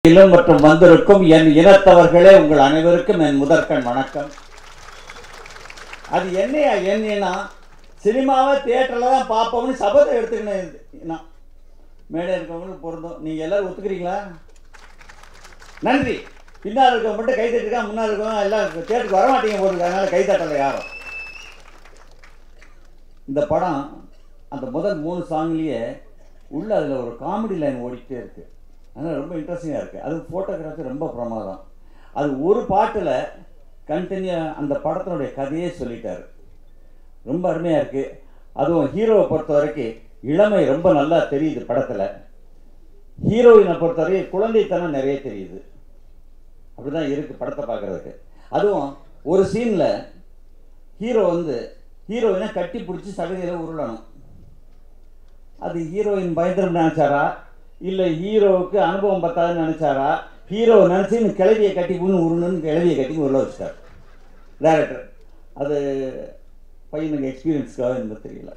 இலும் மற்றும் வந்திருக்கும் என் இனத்தவர்களே உங்கள் அனைவருக்கும் என் முதற்கண் வணக்கம் அது என்னையா என்னன்னா சினிமாவை தியேட்டரில் தான் பார்ப்போம்னு சபதம் எடுத்துக்கினேன் நான் மேடை இருக்கவங்களுக்கு பொருந்தும் நீங்கள் எல்லாரும் ஒத்துக்கிறீங்களா நன்றி பின்னால் இருக்கவங்க மட்டும் கை தட்டிருக்கா முன்னால் இருக்கவங்க எல்லாம் தேட்டருக்கு வரமாட்டீங்க போட்டுருக்கு அதனால கை தட்டலை யாரும் இந்த படம் அந்த முதல் மூணு சாங்லேயே உள்ள அதில் ஒரு காமெடி லைன் ஓடிக்கிட்டே இருக்கு அதனால் ரொம்ப இன்ட்ரெஸ்டிங்காக இருக்குது அது ஃபோட்டோகிராஃபி ரொம்ப பிரமாதம் அது ஒரு பாட்டில் கண்டினியூ அந்த படத்தினுடைய கதையே சொல்லிட்டாரு ரொம்ப அருமையாக இருக்குது அதுவும் ஹீரோவை பொறுத்த வரைக்கும் இளமை ரொம்ப நல்லா தெரியுது படத்தில் ஹீரோயினை பொறுத்தவரைக்கும் குழந்தைத்தனம் நிறைய தெரியுது அப்படி தான் இருக்குது படத்தை பார்க்குறதுக்கு அதுவும் ஒரு சீனில் ஹீரோ வந்து ஹீரோயினை கட்டி பிடிச்சி சகதியில் உருளணும் அது ஹீரோயின் பயந்துரும் நினச்சாரா இல்லை ஹீரோவுக்கு அனுபவம் பத்தாதுன்னு நினச்சாரா ஹீரோ நினச்சி இந்த கிளவியை கட்டி புண்ணு உருணுன்னு கிளவியை கட்டி உருள வச்சிட்டார் டேரக்டர் அது பையனுக்கு எக்ஸ்பீரியன்ஸ்க்காக எனக்கு தெரியல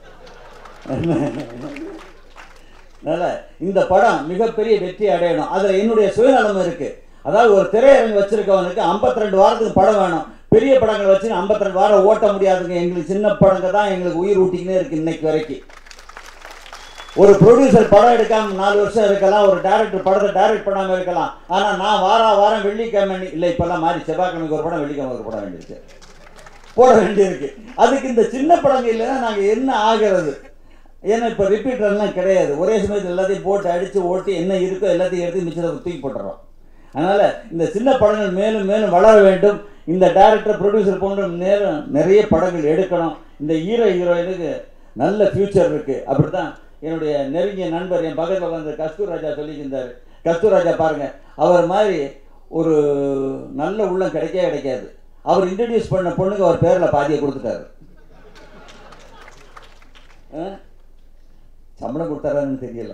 அதனால் இந்த படம் மிகப்பெரிய வெற்றி அடையணும் அதில் என்னுடைய சுயநலம் இருக்குது அதாவது ஒரு திரையரங்கு வச்சிருக்கவனுக்கு 52 ரெண்டு வாரத்துக்கு படம் வேணும் பெரிய படங்களை வச்சு 52 ரெண்டு வாரம் ஓட்ட முடியாதுங்க எங்களுக்கு சின்ன படங்க தான் எங்களுக்கு உயிர் ஊட்டிக்கினே இருக்கு இன்னைக்கு வரைக்கும் ஒரு ப்ரொடியூசர் படம் எடுக்காம நாலு வருஷம் இருக்கலாம் ஒரு டேரக்டர் படத்தை டைரக்ட் பண்ணாமல் இருக்கலாம் ஆனால் நான் வார வாரம் வெள்ளிக்கிழமை இல்லை இப்போல்லாம் மாறி செவ்வாய்க்கிழமைக்கு ஒரு படம் வெள்ளிக்கிழமை ஒரு படம் வேண்டியிருக்கு போட வேண்டியிருக்கு அதுக்கு இந்த சின்ன படங்கள் இல்லைன்னா நாங்கள் என்ன ஆகிறது ஏன்னா இப்போ ரிப்பீட்டர்லாம் கிடையாது ஒரே சமயத்தில் எல்லாத்தையும் போட்டு அடித்து ஓட்டி என்ன இருக்கோ எல்லாத்தையும் எடுத்து மிச்சத்தை தூக்கி போட்டுறோம் அதனால் இந்த சின்ன படங்கள் மேலும் மேலும் வளர வேண்டும் இந்த டேரக்டர் ப்ரொடியூசர் போன்ற மேலும் நிறைய படங்கள் எடுக்கணும் இந்த ஹீரோ ஹீரோயினுக்கு நல்ல ஃப்யூச்சர் இருக்குது அப்படி தான் என்னுடைய நெருங்கிய நண்பர் என் பக்கத்தில் வந்து கஸ்தூர் ராஜா சொல்லியிருந்தார் கஸ்தூர் ராஜா பாருங்கள் அவர் மாதிரி ஒரு நல்ல உள்ளம் கிடைக்கவே கிடைக்காது அவர் இன்ட்ரடியூஸ் பண்ண பொண்ணுக்கு அவர் பேரில் பாதியை கொடுத்துட்டாரு ஆ? சம்பளம் கொடுத்தாரான்னு தெரியல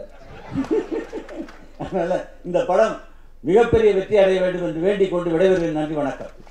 அதனால் இந்த படம் மிகப்பெரிய வெற்றி அடைய வேண்டும் என்று வேண்டிக் கொண்டு விடைபெறுகிறேன் நன்றி வணக்கம்